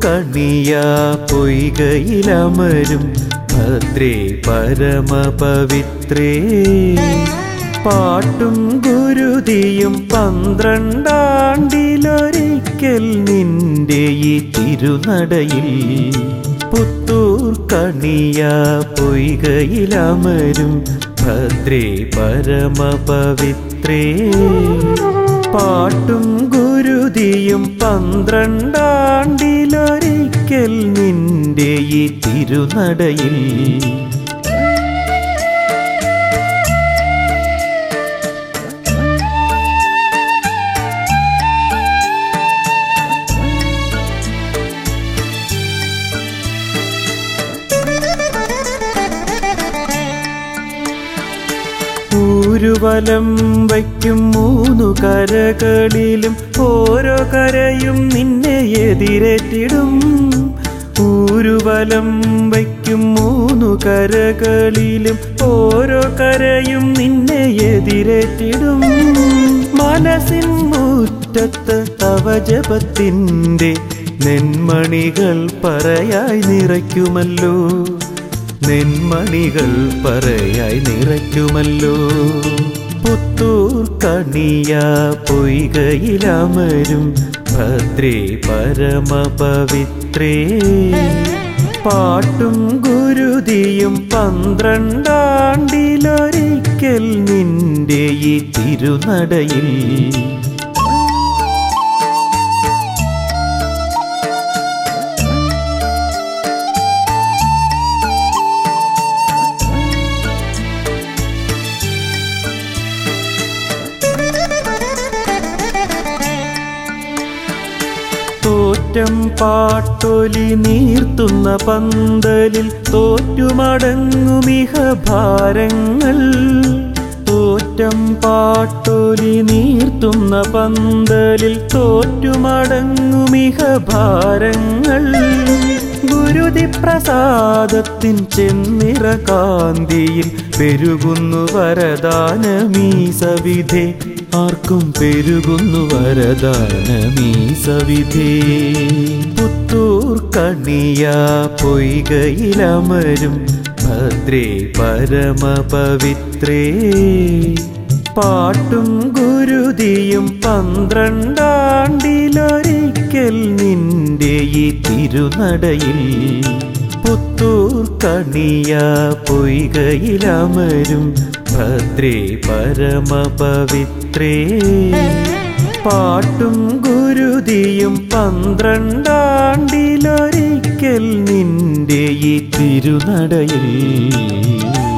കണിയ പൊയ്കയിലമരും ഭദ്രേ പരമപവിത്രേ പാട്ടും ഗുരുതിയും പന്ത്രണ്ടാണ്ടിലൊരിക്കൽ നിന്റെ ഈ തിരുനടയിൽ പുത്തൂർ കണിയ പൊയ്കയിലമരും ഭദ്രേ പരമപവിത്രേ പാട്ടും ഗുരുതിയും പന്ത്രണ്ടാണ്ടിലൊരിക്കൽ നിന്റെ ഈ തിരുനടയിൽ ഊരുവലം വയ്ക്കും മൂന്നു കരകളിലും ഓരോ കരയും നിന്നെ എതിരേറ്റിടും ഊരുവലം വയ്ക്കും മൂന്നു കരകളിലും ഓരോ കരയും നിന്നെ എതിരേറ്റിടും മനസ്സിൻ മുറ്റത്ത് തവ ജപത്തിൻ്റെ നെന്മണികൾ പറയായി നിറയ്ക്കുമല്ലോ നെന്മണികൾ പറയായി നിറയ്ക്കുമല്ലോ പുത്തൂർ കണിയ പൊയ്കയിലമരും ഭദ്രേ പരമപവിത്രേ പാട്ടും ഗുരുതിയും പന്ത്രണ്ടാണ്ടിലൊരിക്കൽ നിന്റെ ഈ തിരുനടയിൽ തോറ്റം പാട്ടൊലി നീർത്തുന്ന പന്തലിൽ തോറ്റുമടങ്ങുമിഹ ഭാരങ്ങൾ തോറ്റം പാട്ടൊലി നീർത്തുന്ന പന്തലിൽ തോറ്റുമടങ്ങുമിഹ ഭാരങ്ങൾ ഗുരുതി പ്രസാദത്തിൻ ചെന്നിറ കാന്തിയിൽ പെരുകുന്നു വരദാനമീ സവിധേ ആർക്കും പെരുകുന്നു വരദാനമീ സവിധേ പുത്തൂർ കണിയ പൊയ്കയിലമരും ഭദ്രേ പരമപവിത്രേ പാട്ടും ഗുരുതിയും പന്ത്രണ്ടാണ്ടിലൊരിക്കൽ നിന്റെ ഈ തിരുനടയിൽ പുത്തൂർ കണിയ പൊയ്കയിലമരും ഭദ്രേ പരമപവിത്രേ പാട്ടും ഗുരുതിയും പന്ത്രണ്ടാണ്ടിലൊരിക്കൽ നിന്റെ ഈ തിരുനടയിൽ